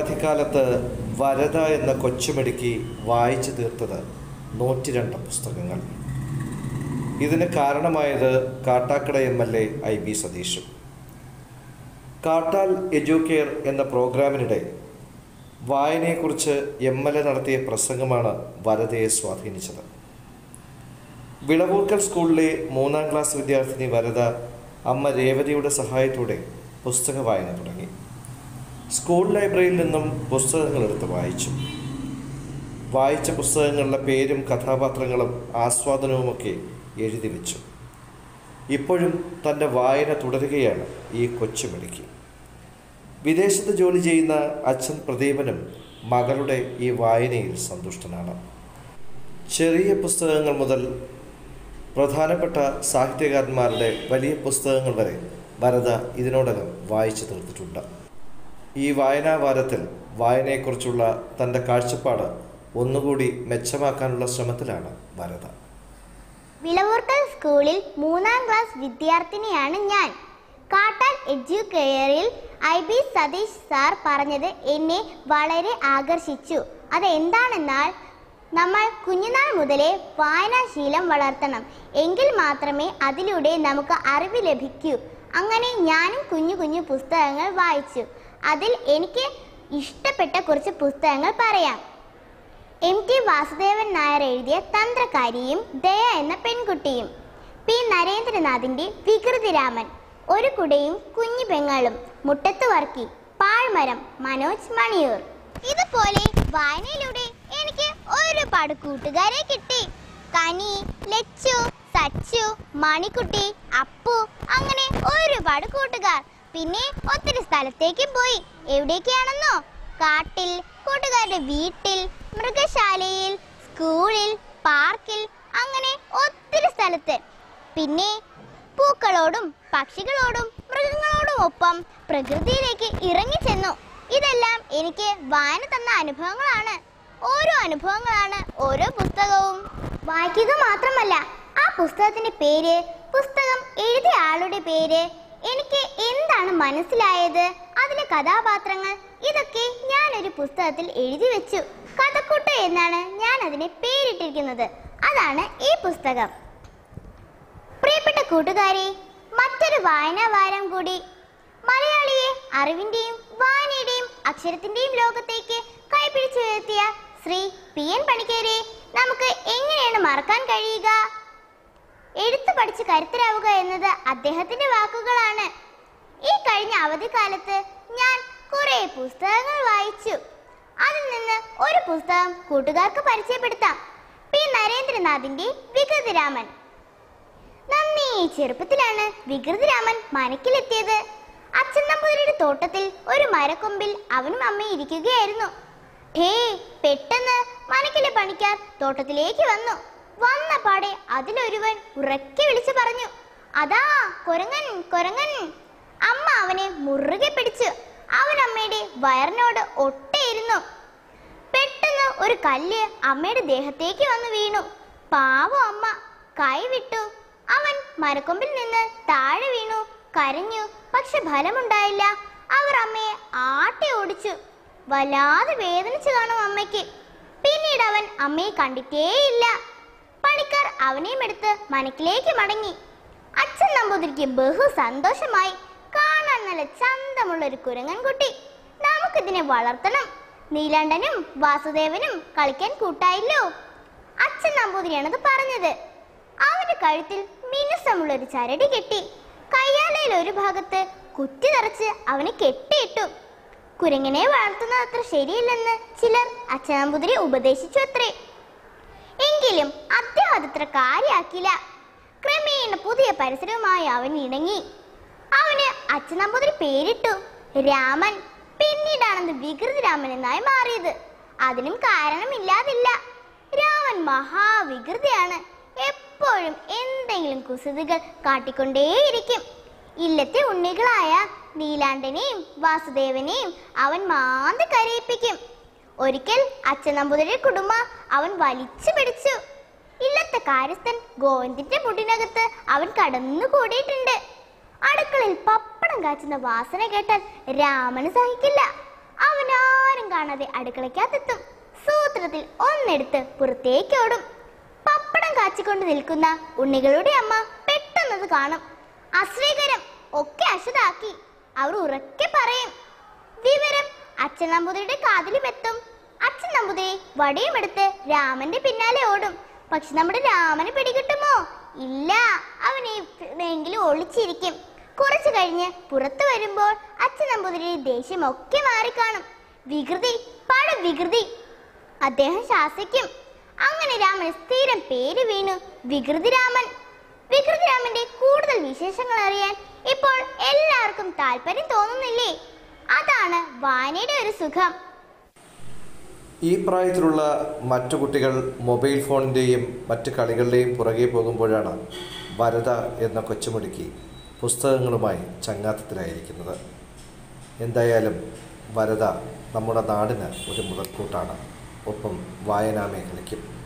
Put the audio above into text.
അവധിക്കാലത്ത് വരദ എന്ന കൊച്ചുമിടുക്കി വായിച്ചു തീർത്തത് നൂറ്റി രണ്ട് പുസ്തകങ്ങൾ ഇതിന് കാരണമായത് Kattakada M L A I B സതീഷും കാട്ടാൽ എഡ്യൂക്കെയർ എന്ന പ്രോഗ്രാമിനിടെ വായനയെക്കുറിച്ച് എം എൽ എ നടത്തിയ പ്രസംഗമാണ് വരദയെ സ്വാധീനിച്ചത് വിളവൂർക്കൽ സ്കൂളിലെ മൂന്നാം ക്ലാസ് വിദ്യാർത്ഥിനി വരദ അമ്മ രേവതിയുടെ സഹായത്തോടെ പുസ്തക വായന തുടങ്ങി സ്കൂൾ ലൈബ്രറിയിൽ നിന്നും പുസ്തകങ്ങൾ എടുത്ത് വായിച്ചു വായിച്ച പുസ്തകങ്ങളുടെ പേരും കഥാപാത്രങ്ങളും ആസ്വാദനവുമൊക്കെ എഴുതി വെച്ചു ഇപ്പോഴും തൻ്റെ വായന തുടരുകയാണ് ഈ കൊച്ചുമിടുക്കി വിദേശത്ത് ജോലി ചെയ്യുന്ന അച്ഛൻ പ്രദീപനും മകളുടെ ഈ വായനയിൽ സന്തുഷ്ടനാണ് ചെറിയ പുസ്തകങ്ങൾ മുതൽ പ്രധാനപ്പെട്ട സാഹിത്യകാരന്മാരുടെ വലിയ പുസ്തകങ്ങൾ വരെ വരദ ഇതിനോടകം വായിച്ചു തീർത്തിട്ടുണ്ട് ഈ വായനാ വാരത്തിൽ വായനയെക്കുറിച്ചുള്ള തൻ്റെ കാഴ്ചപ്പാട് ഒന്നുകൂടി മെച്ചമാക്കാനുള്ള ശ്രമത്തിലാണ് വരദ വിളവൂർക്കൽ സ്കൂളിൽ മൂന്നാം ക്ലാസ് വിദ്യാർത്ഥിനിയാണ് ഞാൻ കാട്ടാൽ എഡ്യൂക്കെയറിൽ ഐ ബി സതീഷ് സാർ പറഞ്ഞത് എന്നെ വളരെ ആകർഷിച്ചു അതെന്താണെന്നാൽ നമ്മൾ കുഞ്ഞുനാൾ മുതലേ വായനാശീലം വളർത്തണം എങ്കിൽ മാത്രമേ അതിലൂടെ നമുക്ക് അറിവ് ലഭിക്കൂ അങ്ങനെ ഞാനും കുഞ്ഞു കുഞ്ഞു പുസ്തകങ്ങൾ വായിച്ചു അതിൽ എനിക്ക് ഇഷ്ടപ്പെട്ട കുറച്ച് പുസ്തകങ്ങൾ പറയാം എം ടി വാസുദേവൻ നായർ എഴുതിയ തന്ത്രകാരിയും ദയ എന്ന പെൺകുട്ടിയും പി നരേന്ദ്രനാഥിന്റെ വികൃതിരാമൻ ഒരു കുടയും കുഞ്ഞു പെങ്ങളും മുട്ടത്ത് വർക്കി പാഴ്മരം മനോജ് മണിയൂർ ഇതുപോലെ വായനയിലൂടെ എനിക്ക് ഒരുപാട് കൂട്ടുകാരെ കിട്ടി കനി ലച്ചു സച്ചു മണിക്കുട്ടി അപ്പു അങ്ങനെ ഒരുപാട് കൂട്ടുകാർ പിന്നെ ഒത്തിരി സ്ഥലത്തേക്കും പോയി എവിടേക്കാണെന്നോ കാട്ടിൽ കൂട്ടുകാരുടെ വീട്ടിൽ മൃഗശാലയിൽ സ്കൂളിൽ പാർക്കിൽ അങ്ങനെ ഒത്തിരി സ്ഥലത്ത് പിന്നെ പൂക്കളോടും പക്ഷികളോടും മൃഗങ്ങളോടും ഒപ്പം പ്രകൃതിയിലേക്ക് ഇറങ്ങിച്ചെന്നു ഇതെല്ലാം എനിക്ക് വായന തന്ന അനുഭവങ്ങളാണ് ഓരോ അനുഭവങ്ങളാണ് ഓരോ പുസ്തകവും വായിക്കുക മാത്രമല്ല ആ പുസ്തകത്തിന്റെ പേര് പുസ്തകം എഴുതിയ ആളുടെ പേര് എനിക്ക് എന്താണ് മനസ്സിലായത് അതിലെ കഥാപാത്രങ്ങൾ ഇതൊക്കെ ഞാൻ ഒരു പുസ്തകത്തിൽ എഴുതി വെച്ചു കഥക്കൂട്ട് എന്നാണ് ഞാൻ അതിനെ പേരിട്ടിരിക്കുന്നത് അതാണ് ഈ പുസ്തകം പ്രിയപ്പെട്ട കൂട്ടുകാരെ മറ്റൊരു വായനാ വാരം കൂടി മലയാളിയെ അറിവിന്റെയും വായനയുടെയും അക്ഷരത്തിന്റെയും ലോകത്തേക്ക് കൈപിടിച്ചു ഉയർത്തിയ ശ്രീ പി എൻ പണിക്കരെ നമുക്ക് എങ്ങനെയാണ് മറക്കാൻ കഴിയുക എഴുത്ത് പഠിച്ച് കരുത്തരാവുക എന്നത് അദ്ദേഹത്തിന്റെ വാക്കുകളാണ് ഈ കഴിഞ്ഞ അവധിക്കാലത്ത് ഞാൻ കുറെ പുസ്തകങ്ങൾ വായിച്ചു അതിൽ നിന്ന് ഒരു പുസ്തകം കൂട്ടുകാർക്ക് പരിചയപ്പെടുത്താം പി നരേന്ദ്രനാഥിന്റെ വികൃതിരാമൻ നന്നേ ചെറുപ്പത്തിലാണ് വികൃതിരാമൻ മനക്കിലെത്തിയത് അച്ഛൻ നമ്പൂതിരിയുടെ തോട്ടത്തിൽ ഒരു മരക്കൊമ്പിൽ അവനും അമ്മയും ഇരിക്കുകയായിരുന്നു ഹേ പെട്ടെന്ന് മനക്കിലെ പണിക്കാർ തോട്ടത്തിലേക്ക് വന്നു വന്ന പാടെ അതിലൊരുവൻ ഉറക്കെ വിളിച്ചു പറഞ്ഞു അതാ കൊരങ്ങൻ കൊരങ്ങൻ അമ്മ അവനെ മുറുകെ പിടിച്ചു അവൻ അമ്മയുടെ വയറിനോട് ഒട്ടയിരുന്നു പെട്ടെന്ന് ഒരു കല്ല് അമ്മയുടെ ദേഹത്തേക്ക് വന്നു വീണു പാവം അമ്മ കൈ വിട്ടു അവൻ മരക്കൊമ്പിൽ നിന്ന് താഴെ വീണു കരഞ്ഞു പക്ഷെ ഫലമുണ്ടായില്ല അവർ അമ്മയെ ആട്ടി ഓടിച്ചു വല്ലാതെ വേദനിച്ചു കാണും അമ്മയ്ക്ക് പിന്നീട് അവൻ അമ്മയെ കണ്ടിട്ടേയില്ല പണിക്കാർ അവനെയും എടുത്ത് മനക്കിലേക്ക് മടങ്ങി അച്ഛൻ നമ്പൂതിരിക്ക് ബഹു സന്തോഷമായി കാണാൻ നല്ല ചന്തമുള്ള ഒരു കുരങ്ങൻ കുട്ടി നമുക്കിതിനെ വളർത്തണം നീലാണ്ടനും വാസുദേവനും കളിക്കാൻ കൂട്ടായില്ലോ അച്ഛൻ നമ്പൂതിരിയാണത് പറഞ്ഞത് അവന്റെ കഴുത്തിൽ മിനുസമുള്ള ഒരു ചരടി കെട്ടി കയ്യാലയിൽ ഒരു ഭാഗത്ത് കുത്തി നിറച്ച് അവനെ കെട്ടിയിട്ടു കുരങ്ങനെ വളർത്തുന്നത് അത്ര ശരിയല്ലെന്ന് ചിലർ അച്ഛനമ്പുതിരി ഉപദേശിച്ചു അത്രേ എങ്കിലും അദ്ദേഹം അതത്ര കാര്യാക്കില്ല ക്രമേണ പുതിയ പരിസരവുമായി അവൻ ഇണങ്ങി അവന് അച്ഛനമ്പുതിരി പേരിട്ടു രാമൻ പിന്നീടാണെന്ന് വികൃതി രാമൻ എന്നായി മാറിയത് അതിനും കാരണമില്ലാതില്ല രാമൻ മഹാവികൃതിയാണ് എപ്പോഴും എന്തെങ്കിലും കുസൃതികൾ കാട്ടിക്കൊണ്ടേയിരിക്കും ഇല്ലത്തെ ഉണ്ണികളായ നീലാണ്ടനെയും വാസുദേവനെയും അവൻ മാന്തി കരയിപ്പിക്കും ഒരിക്കൽ അച്ഛൻ നമ്പൂതിരിയുടെ കുടുംബം അവൻ വലിച്ചു പിടിച്ചു ഇല്ലത്തെ കാര്യസ്ഥൻ ഗോവിന്ദിന്റെ മുടിനകത്ത് അവൻ കടന്നു കൂടിയിട്ടുണ്ട് അടുക്കളയിൽ പപ്പടം കാച്ചുന്ന വാസന കേട്ടാൽ രാമന് സഹിക്കില്ല അവനാരും കാണാതെ അടുക്കളയ്ക്കകത്തെത്തും സൂത്രത്തിൽ ഒന്നെടുത്ത് പുറത്തേക്ക് ഓടും പപ്പടം കാച്ചിക്കൊണ്ട് നിൽക്കുന്ന ഉണ്ണികളുടെ അമ്മ പെട്ടെന്നത് കാണും അശ്രീകരം ഒക്കെ അശുതാക്കി അവർ ഉറക്കെ പറയും വിവരം അച്ഛൻ നമ്പൂതിരിയുടെ കാതിലും എത്തും അച്ഛൻ നമ്പൂതിരി വടിയുമെടുത്ത് രാമന്റെ പിന്നാലെ ഓടും പക്ഷെ നമ്മുടെ രാമന് പിടികിട്ടുമോ ഇല്ല അവൻ എവിടെയെങ്കിലും ഒളിച്ചിരിക്കും കുറച്ചു കഴിഞ്ഞ് പുറത്തു വരുമ്പോൾ അച്ഛൻ നമ്പൂതിരി ദേഷ്യം ഒക്കെ മാറിക്കാണും വികൃതി പട വികൃതി അദ്ദേഹം ശാസിക്കും അങ്ങനെ രാമന് സ്ഥിരം പേര് വീണു വികൃതി രാമൻ വികൃതി രാമന്റെ കൂടുതൽ വിശേഷങ്ങൾ അറിയാൻ ഇപ്പോൾ എല്ലാവർക്കും താല്പര്യം തോന്നുന്നില്ലേ അതാണ് വായനയുടെ ഒരു സുഖം ഈ പ്രായത്തിലുള്ള മറ്റു കുട്ടികൾ മൊബൈൽ ഫോണിൻ്റെയും മറ്റ് കളികളുടെയും പുറകെ പോകുമ്പോഴാണ് വരദ എന്ന കൊച്ചുമിടുക്കി പുസ്തകങ്ങളുമായി ചങ്ങാത്തത്തിലായിരിക്കുന്നത് എന്തായാലും വരദ നമ്മുടെ നാടിന് ഒരു മുതൽക്കൂട്ടാണ് ഒപ്പം വായനാ മേഖലയ്ക്കും